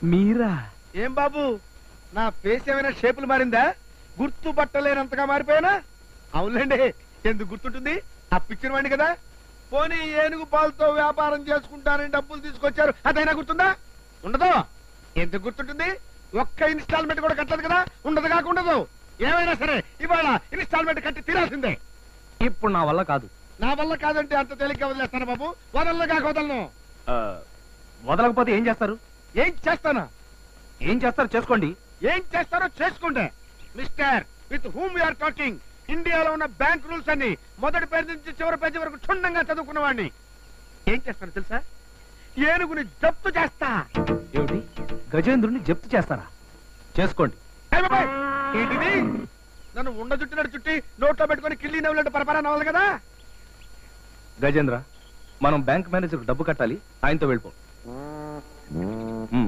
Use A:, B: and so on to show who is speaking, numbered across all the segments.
A: మీరా
B: ఏం బాబు నా ఫేస్ ఏమైనా షేపులు మారిందా గుర్తుపట్టలేనంతగా మారిపోయానా అవునులేండి ఎందుకు గుర్తుంటుంది ఆ పిక్చర్ వాడిని కదా పోనీ ఏనుగు పాలతో వ్యాపారం చేసుకుంటానని డబ్బులు తీసుకొచ్చారు అదైనా గుర్తుందా ఉండదు ఎందుకు గుర్తుంటుంది ఒక్క ఇన్స్టాల్మెంట్ కూడా కట్టదు కదా ఉండదు కాక ఉండదు ఏమైనా సరే ఇవాళ ఇన్స్టాల్మెంట్ కట్టి తీరాల్సిందే
A: ఇప్పుడు నా వల్ల కాదు
B: నా వల్ల కాదంటే అంత తేలిగ్గా వదిలేస్తాను బాబు వదలను కాక వదలను
A: ఆ, వదలకపోతే ఏం చేస్తారు
B: ఏం చేస్తానా
A: ఏం చేస్తారు చేసుకోండి
B: ఏం చేస్తారో చేసుకుంటే mister with whom you're talking ఇండియాలో ఉన్న బ్యాంక్ రూల్స్ అన్ని మొదటి పేరు నుంచి చివరి పేజీ వరకు క్షుణ్ణంగా చదువుకున్నవాడిని ఏం చేస్తాను తెలుసా ఏనుగుని జప్తు చేస్తా
A: ఏమిటి గజేంద్రుని జప్తు చేస్తారా చేసుకోండి
B: అయ్ బాబాయ్, ఏంటిది నన్ను ఉండ చుట్టినట్టు చుట్టి నోట్లో పెట్టుకొని కిల్లి నవ్వులంటే పరపరా నవ్వాలి కదా
A: గజేంద్ర మనం బ్యాంక్ మేనేజర్ డబ్బు కట్టాలి ఆయనతో వెళ్ళిపో ఉమ్.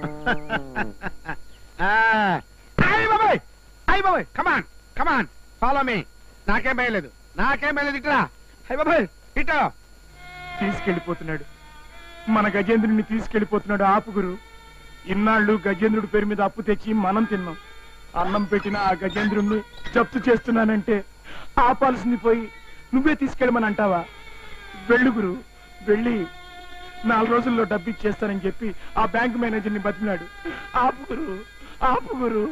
B: అయ్య బాబాయ్ అయ్య బాబాయ్ కమాన్ కమాన్ ఫాలో మీ నాకేం భయలేదు నాకేం భయలేదు ఇట్లా అయ్య బాబాయ్ ఇటో
C: తీసుకెళ్లిపోతున్నాడు మన గజేంద్రుడిని తీసుకెళ్లిపోతున్నాడు ఆపుగురు ఇన్నాళ్ళు గజేంద్రుడి పేరు మీద అప్పు తెచ్చి మనం తిన్నాం అన్నం పెట్టిన ఆ గజేంద్రుణ్ణి జప్తు చేస్తున్నానంటే ఆపాల్సింది పోయి నువ్వే తీసుకెళ్ళమని అంటావా వెళ్ళు గురు వెళ్ళి నాలుగు రోజుల్లో డబ్బు ఇచ్చేస్తానని చెప్పి ఆ బ్యాంక్ మేనేజర్ని బతికినాడు ఆపుగురు ఆపుగురు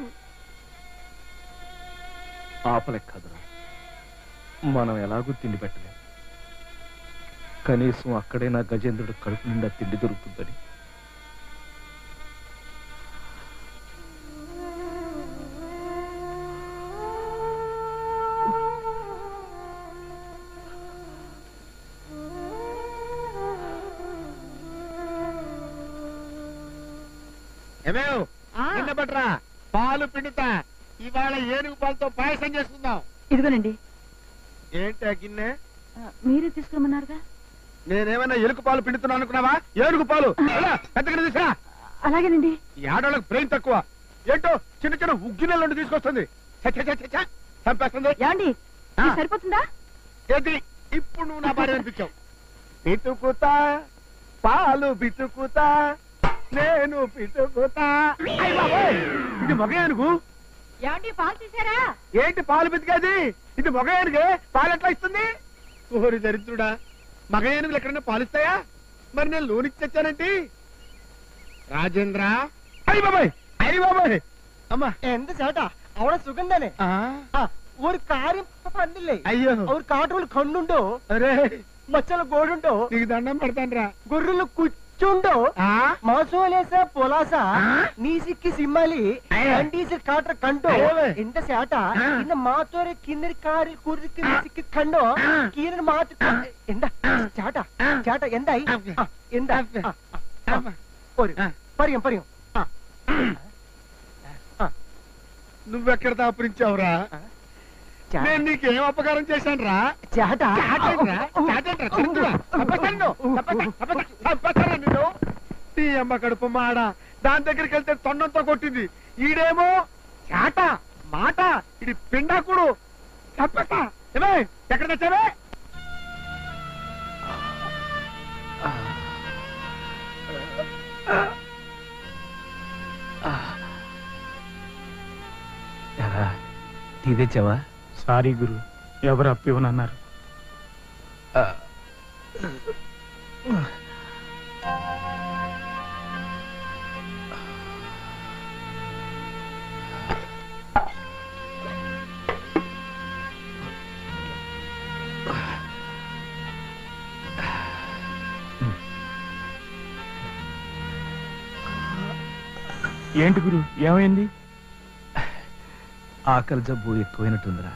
A: ఆపలేక కాదురా మనం ఎలాగూ తిండి పెట్టలేం కనీసం అక్కడే నా గజేంద్రుడు కడుపు నిండా తిండి దొరుకుతుందని
B: ఏమేవ్ నిన్న బట్రా పాలు పిండుతా ఇవాళ ఏనుగు పాలతో పాయసం చేసుకుందాం
D: ఇదిగోనండి
B: ఏంటి ఆ గిన్నె
D: ఆ, మీరే తీసుకురమ్మన్నారుగా
B: నేనేమైనా ఎలుక పాలు పిండుతున్నా అనుకున్నావా ఏనుగు పాలు ఎలా? పెద్ద గిన్నె తీసుకురా
D: అలాగేనండి
B: ఈ ఆడవాళ్ళకి బ్రెయిన్ తక్కువ ఏంటో చిన్న చిన్న ఉగ్గినెల తీసుకొస్తుంది ఛ, ఛ, ఛ, ఛ, ఛ. చంపేస్తుంది
D: ఏమండి
B: ఆ.
D: ఇది సరిపోతుందా
B: ఏంటి ఇప్పుడు నువ్వు నా భార్య అనిపించావు పితుకుతా పాలు పితుకుతా నేను పితుకుతా అయ్ బాబోయ్! ఇది మగ ఏనుగు
D: ఏమండి పాలు తీసారా
B: ఏంటి పాలు పితికేది ఇది మగ ఏనుగే పాలు ఎట్లా ఇస్తుంది ఓరి దరిద్రుడా మగ ఏనుగులు ఎక్కడైనా పాలిస్తాయా మరి నేను లోనికి తెచ్చానంటే రాజేంద్ర అయ్యి బాబాయ్ అయ్యి బాబాయ్ అమ్మా
E: എന്ത് ചേട്ടാ അവിടെ സുഖം തന്നെ
B: ఆ,
E: ആ ഒരു കാര്യം പണ്ടില്ലേ
B: అయ్యో
E: അവർ കാട്ടുകൾ കണ്ണുണ്ടോ
B: అరే
E: మచ్చల గోడుండో
B: నీకు దండం పెడతాను
E: గొర్రెలు కుచ్చుండో
B: రా
E: మాసోలేస పొలాస నీసిక్కి సిమ్మలి
B: అయ్యో.
E: కండీసి కాట్ర కండో
B: అయ్యో.
E: ఎంత సేట
B: ఆ.
E: ఇన్న మాతోరే కిందరి కారి కుర్రికి నీసిక్కి కండో
B: ఆ.
E: కీరని మాత్ర ఎంత ചേട്ട ചേട്ട എന്തായി ആ, എന്താ ആ, ആ, ആ. ഒരു
B: ആ.
E: പറയും പറയും ആ. ఆ.
B: నువ్వెక్కడ దాపురించావురా
E: ചേട്ട.
B: నేను నీకేం అపకారం చేశాను రా
E: ചേട്ട
B: నీ అమ్మ కడుపు మాడ దాని దగ్గరికి వెళ్తే తొండంతో కొట్టింది ఈడేమో చాట మాట ఇది పిండాకుడు తప్పేస్తా ఏమే ఎక్కడ తెచ్చావే
A: ఎరా, టీ తెచ్చావా
C: సారీ గురు ఎవరు అప్పు ఇవ్వనన్నారు
A: ఆ.
C: ఏంటి గురు ఏమైంది
A: ఆకలి జబ్బు ఎక్కువైనట్టుందిరా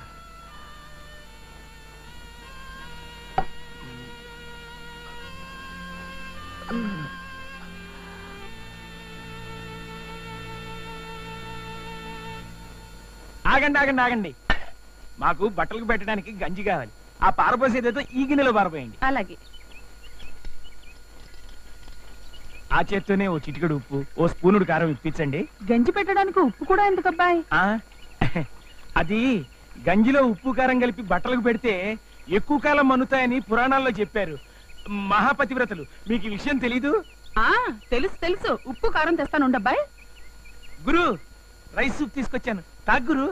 C: ఆగండి ఆగండి ఆగండి మాకు బట్టలకు పెట్టడానికి గంజి కావాలి ఆ పారపోసేదేదో ఈ గిన్నెలో పారపోయండి
D: అలాగే
C: ఆ చేత్తోనే ఓ చిటికెడు ఉప్పు ఓ స్పూనుడు కారం ఇప్పించండి
D: గంజి పెట్టడానికి ఉప్పు కూడా ఎందుకు అబ్బాయి
C: ఆ అది గంజిలో ఉప్పు కారం కలిపి బట్టలకు పెడితే ఎక్కువ కాలం మన్నుతాయని పురాణాల్లో చెప్పారు మహాపతివ్రతలు మీకు ఈ విషయం తెలీదు
D: ఆ తెలుసు తెలుసు ఉప్పు కారం తెస్తాను ఉండబ్బాయ్
C: గురు రైస్ సూప్ తీసుకొచ్చాను తాగు గురు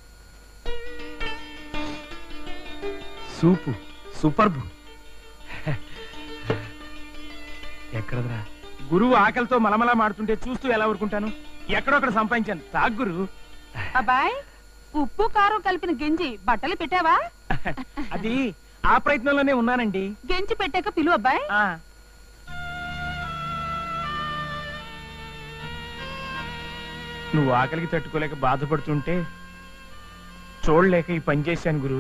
C: సూపు సూపర్బు ఎక్కడదరా గురువు ఆకలితో మలమలా మాడుతుంటే చూస్తూ ఎలా ఊరుకుంటాను ఎక్కడొక్కడ సంపాదించాను తాగు గురు
D: అబ్బాయ్ ఉప్పు కారం కలిపిన గెంజి బట్టలు పెట్టావా
C: అది ఆ ప్రయత్నంలోనే ఉన్నానండి
D: గెంజి పెట్టాక పిలువు అబ్బాయ్
C: ఆ నువ్వు ఆకలికి తట్టుకోలేక బాధపడుతుంటే చూడలేక ఈ పని చేశాను గురు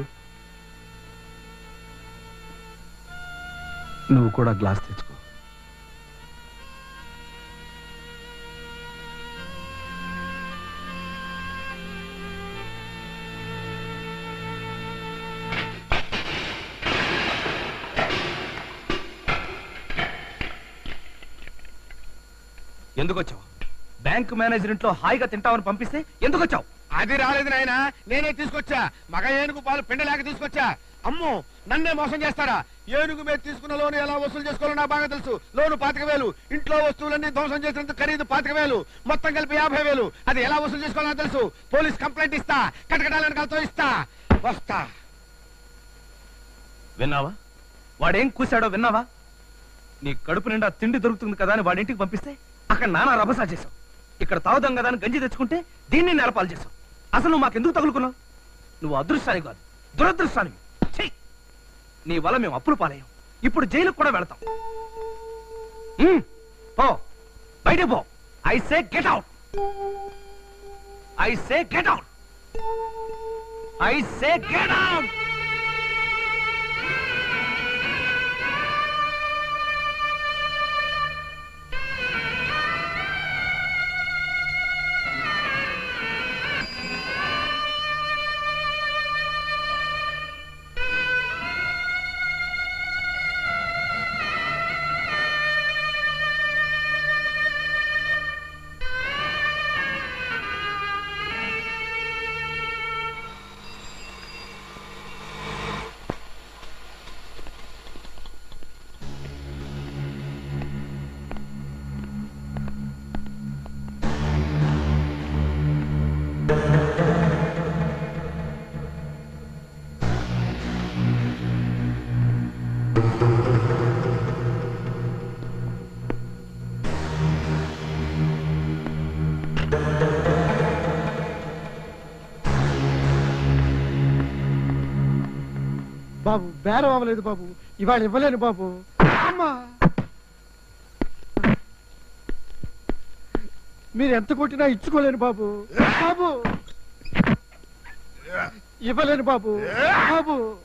A: నువ్వు కూడా గ్లాస్ తెచ్చుకో
C: ఎందుకు వచ్చావు బ్యాంక్ మేనేజర్ ఇంట్లో హాయిగా తింటామని పంపిస్తే ఎందుకు వచ్చావు
B: అది రాలేదు నాయన నేనే తీసుకొచ్చా మగ ఏనుగు పాలు పిండలేక తీసుకొచ్చా అమ్మో నన్నే మోసం చేస్తారా ఏనుగు మీద తీసుకున్న లోను ఎలా వసూలు చేసుకోవాలో నాకు బాగా తెలుసు లోను పాతిక వేలు ఇంట్లో వస్తువులన్నీ ధ్వంసం చేసినందుకు ఖరీదు పాతిక వేలు మొత్తం కలిపి యాభై వేలు అది ఎలా వసూలు చేసుకోవాలో నాకు తెలుసు పోలీస్ కంప్లైంట్ ఇస్తా కటకటాలని కలతో ఇస్తా వస్తా
C: విన్నావా వాడేం కూశాడో విన్నావా నీ కడుపు నిండా తిండి దొరుకుతుంది కదా అని వాడింటికి పంపిస్తే అక్కడ నానా రభసా చేశావు ఇక్కడ తాగుదాం కదా అని గంజి తెచ్చుకుంటే దీన్ని నేలపాలు చేశావు అసలు నువ్వు మాకెందుకు తగులుకున్నావు నువ్వు అదృష్టాన్ని కాదు దురదృష్టానివి ఛీ! నీ వల్ల మేము అప్పులు పాలయ్యాం ఇప్పుడు జైలుకు కూడా వెళతాం ఉమ్, పో బయట పో I say get out I say get out I say get out
E: బాబు బేరం అవ్వలేదు బాబు ఇవాళ ఇవ్వలేను బాబు అమ్మా మీరు ఎంత కొట్టినా ఇచ్చుకోలేను బాబు బాబు ఇవ్వలేను బాబు బాబు